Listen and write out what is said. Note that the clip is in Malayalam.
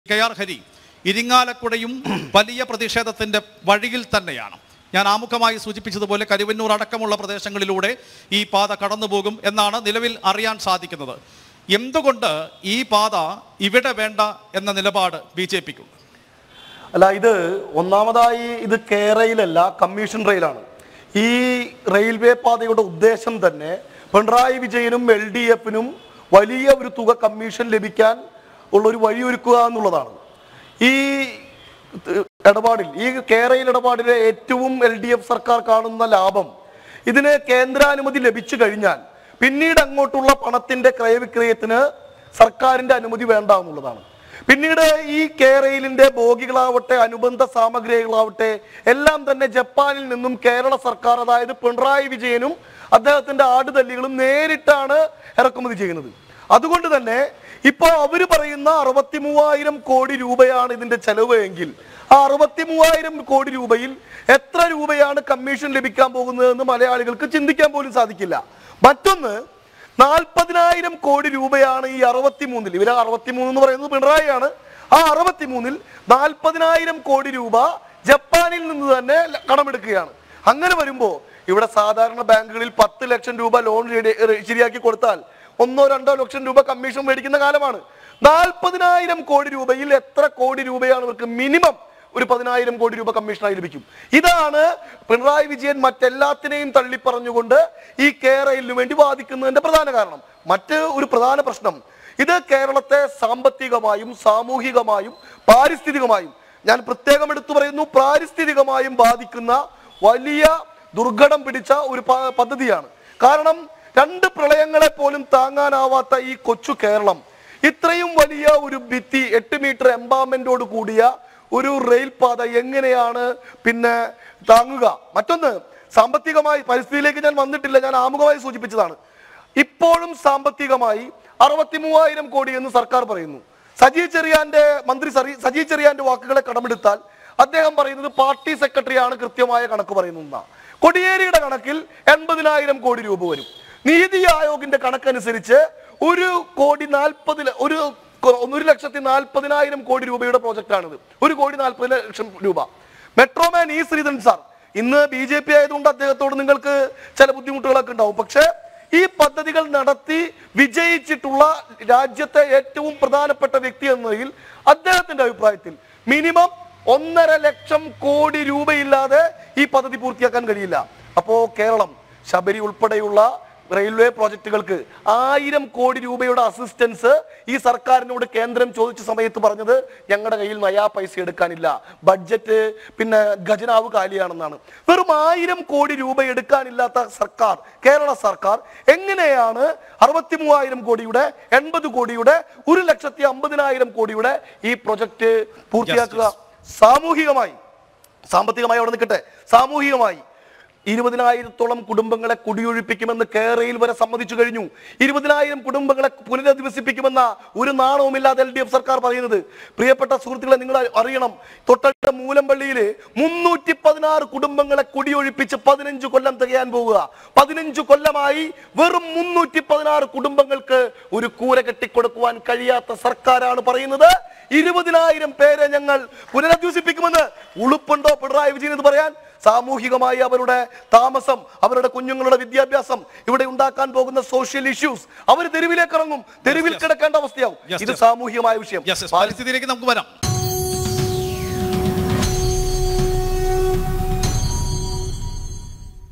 കെ ആർ ഹരി ഇരിങ്ങാലക്കുടയും വലിയ പ്രതിഷേധത്തിന്റെ വഴിയിൽ തന്നെയാണ് ഞാൻ ആമുഖമായി സൂചിപ്പിച്ചതുപോലെ കരുവന്നൂർ അടക്കമുള്ള പ്രദേശങ്ങളിലൂടെ ഈ പാത കടന്നുപോകും എന്നാണ് നിലവിൽ അറിയാൻ സാധിക്കുന്നത് എന്തുകൊണ്ട് ഈ പാത ഇവിടെ വേണ്ട എന്ന നിലപാട് ബി ജെ പിക്കുണ്ട് അല്ല ഇത് ഒന്നാമതായി ഇത് കേരളയിലല്ല കമ്മീഷൻ റെയിലാണ് ഈ റെയിൽവേ പാതയുടെ ഉദ്ദേശം തന്നെ പിണറായി വിജയനും എൽ ഡി എഫിനും വലിയ ഒരു തുക കമ്മീഷൻ ലഭിക്കാൻ ഉള്ള ഒരു വഴിയൊരുക്കുക എന്നുള്ളതാണ് ഈ ത- ഇടപാടിൽ ഈ കേരളയിൽ ഇടപാടിലെ ഏറ്റവും എൽ ഡി എഫ് സർക്കാർ കാണുന്ന ലാഭം ഇതിന് കേന്ദ്രാനുമതി ലഭിച്ചു കഴിഞ്ഞാൽ പിന്നീട് അങ്ങോട്ടുള്ള പണത്തിന്റെ ക്രയവിക്രയത്തിന് സർക്കാരിന്റെ അനുമതി വേണ്ട എന്നുള്ളതാണ് പിന്നീട് ഈ കേരളിന്റെ ബോഗികളാവട്ടെ അനുബന്ധ സാമഗ്രികളാവട്ടെ എല്ലാം തന്നെ ജപ്പാനിൽ നിന്നും കേരള സർക്കാർ അതായത് പിണറായി വിജയനും അദ്ദേഹത്തിന്റെ ആടുതല്ലികളും നേരിട്ടാണ് ഇറക്കുമതി ചെയ്യുന്നത് അതുകൊണ്ട് തന്നെ ഇപ്പൊ അവര് പറയുന്ന അറുപത്തി മൂവായിരം കോടി രൂപയാണ് ഇതിന്റെ ചെലവ് എങ്കിൽ ആ അറുപത്തി മൂവായിരം കോടി രൂപയിൽ എത്ര രൂപയാണ് കമ്മീഷൻ ലഭിക്കാൻ പോകുന്നതെന്ന് മലയാളികൾക്ക് ചിന്തിക്കാൻ പോലും സാധിക്കില്ല മറ്റൊന്ന് നാൽപ്പതിനായിരം കോടി രൂപയാണ് ഈ അറുപത്തിമൂന്നിൽ ഇവര് അറുപത്തിമൂന്ന് എന്ന് പറയുന്നത് പിണറായിയാണ് ആ അറുപത്തിമൂന്നിൽ നാൽപ്പതിനായിരം കോടി രൂപ ജപ്പാനിൽ നിന്ന് തന്നെ ല- കടമെടുക്കുകയാണ് അങ്ങനെ വരുമ്പോ ഇവിടെ സാധാരണ ബാങ്കുകളിൽ പത്ത് ലക്ഷം രൂപ ലോൺ റെഡി- റെ- ശരിയാക്കി കൊടുത്താൽ ഒന്നോ രണ്ടോ ലക്ഷം രൂപ കമ്മീഷൻ മേടിക്കുന്ന കാലമാണ് നാൽപ്പതിനായിരം കോടി രൂപയിൽ എത്ര കോടി രൂപയാണ് ഇവർക്ക് മിനിമം ഒരു പതിനായിരം കോടി രൂപ കമ്മീഷനായി ലഭിക്കും ഇതാണ് പിണറായി വിജയൻ മറ്റെല്ലാത്തിനെയും തള്ളിപ്പറഞ്ഞുകൊണ്ട് ഈ കേരളിനു വേണ്ടി വാദിക്കുന്നതിന്റെ പ്രധാന കാരണം മറ്റ് ഒരു പ്രധാന പ്രശ്നം ഇത് കേരളത്തെ സാമ്പത്തികമായും സാമൂഹികമായും പാരിസ്ഥിതികമായും ഞാൻ പ്രത്യേകം എടുത്തു പറയുന്നു പാരിസ്ഥിതികമായും ബാധിക്കുന്ന വലിയ ദുർഘടം പിടിച്ച ഒരു പ- പദ്ധതിയാണ് കാരണം രണ്ട് പ്രളയങ്ങളെ പോലും താങ്ങാനാവാത്ത ഈ കൊച്ചു കേരളം ഇത്രയും വലിയ ഒരു ഭിത്തി എട്ട് മീറ്റർ എംബാമെന്റോട് കൂടിയ ഒരു റെയിൽ പാത എങ്ങനെയാണ് പിന്നെ താങ്ങുക മറ്റൊന്ന് സാമ്പത്തികമായി പരിസ്ഥിതിയിലേക്ക് ഞാൻ വന്നിട്ടില്ല ഞാൻ ആമുഖമായി സൂചിപ്പിച്ചതാണ് ഇപ്പോഴും സാമ്പത്തികമായി അറുപത്തി മൂവായിരം കോടി എന്ന് സർക്കാർ പറയുന്നു സജി ചെറിയാന്റെ മന്ത്രി സറി- സജി ചെറിയാന്റെ വാക്കുകളെ കടമെടുത്താൽ അദ്ദേഹം പറയുന്നത് പാർട്ടി സെക്രട്ടറിയാണ് കൃത്യമായ കണക്ക് പറയുന്നതെന്നാണ് കൊടിയേരിയുടെ കണക്കിൽ എൺപതിനായിരം കോടി രൂപ വരും നീതി ആയോഗിന്റെ കണക്കനുസരിച്ച് ഒരു കോടി നാൽപ്പത് ഒരു കൊ- ഒരു ലക്ഷത്തി നാൽപ്പതിനായിരം കോടി രൂപയുടെ പ്രോജക്റ്റാണിത് ഒരു കോടി നാൽപ്പത് ലക്ഷം രൂപ മെട്രോമാൻ ഇ ശ്രീധരൻ സാർ ഇന്ന് ബി ജെ പി ആയതുകൊണ്ട് അദ്ദേഹത്തോട് നിങ്ങൾക്ക് ചില ബുദ്ധിമുട്ടുകളൊക്കെ ഉണ്ടാവും പക്ഷേ ഈ പദ്ധതികൾ നടത്തി വിജയിച്ചിട്ടുള്ള രാജ്യത്തെ ഏറ്റവും പ്രധാനപ്പെട്ട വ്യക്തി എന്ന നിലയിൽ അദ്ദേഹത്തിന്റെ അഭിപ്രായത്തിൽ മിനിമം ഒന്നര ലക്ഷം കോടി രൂപയില്ലാതെ ഈ പദ്ധതി പൂർത്തിയാക്കാൻ കഴിയില്ല അപ്പോ കേരളം ശബരി ഉൾപ്പെടെയുള്ള റെയിൽവേ പ്രോജക്റ്റുകൾക്ക് ആയിരം കോടി രൂപയുടെ അസിസ്റ്റൻസ് ഈ സർക്കാരിനോട് കേന്ദ്രം ചോദിച്ച സമയത്ത് പറഞ്ഞത് ഞങ്ങളുടെ കയ്യിൽ നയാ പൈസ എടുക്കാനില്ല ബഡ്ജറ്റ് പിന്നെ ഖജനാവ് കാലിയാണെന്നാണ് വെറും ആയിരം കോടി രൂപ എടുക്കാനില്ലാത്ത സർക്കാർ കേരള സർക്കാർ എങ്ങനെയാണ് അറുപത്തി മൂവായിരം കോടിയുടെ എൺപത് കോടിയുടെ ഒരു ലക്ഷത്തി അമ്പതിനായിരം കോടിയുടെ ഈ പ്രൊജക്ട് പൂർത്തിയാക്കുക സാമൂഹികമായി സാമ്പത്തികമായി അവിടെ നിൽക്കട്ടെ സാമൂഹികമായി ഇരുപതിനായിരത്തോളം കുടുംബങ്ങളെ കുടിയൊഴിപ്പിക്കുമെന്ന് കേരളയിൽ വരെ സമ്മതിച്ചു കഴിഞ്ഞു ഇരുപതിനായിരം കുടുംബങ്ങളെ പുനരധിവസിപ്പിക്കുമെന്ന ഒരു നാണവുമില്ലാതെ എൽ ഡി എഫ് സർക്കാർ പറയുന്നത് പ്രിയപ്പെട്ട സുഹൃത്തുക്കളെ നിങ്ങൾ അറിയണം തൊട്ടടുത്ത മൂലമ്പള്ളിയില് മുന്നൂറ്റി പതിനാറ് കുടുംബങ്ങളെ കുടിയൊഴിപ്പിച്ച് പതിനഞ്ച് കൊല്ലം തികയാൻ പോവുക പതിനഞ്ച് കൊല്ലമായി വെറും മുന്നൂറ്റി പതിനാറ് കുടുംബങ്ങൾക്ക് ഒരു കൂര കെട്ടിക്കൊടുക്കുവാൻ കഴിയാത്ത സർക്കാരാണ് പറയുന്നത് ഇരുപതിനായിരം പേരെ ഞങ്ങൾ പുനരധിവസിപ്പിക്കുമെന്ന് ഉളുപ്പുണ്ടോ പിണറായി വിജയൻ ഇത് പറയാൻ സാമൂഹികമായി അവരുടെ താമസം അവരുടെ കുഞ്ഞുങ്ങളുടെ വിദ്യാഭ്യാസം ഇവിടെ ഉണ്ടാക്കാൻ പോകുന്ന സോഷ്യൽ ഇഷ്യൂസ് അവർ തെരുവിലേക്ക് ഇറങ്ങും തെരുവിൽ yes. കിടക്കേണ്ട അവസ്ഥയാവും Yes, ഇത് yes. സാമൂഹികമായ വിഷയം യെസ് പരിസ്ഥിതിയിലേക്ക് നമുക്ക് വരാം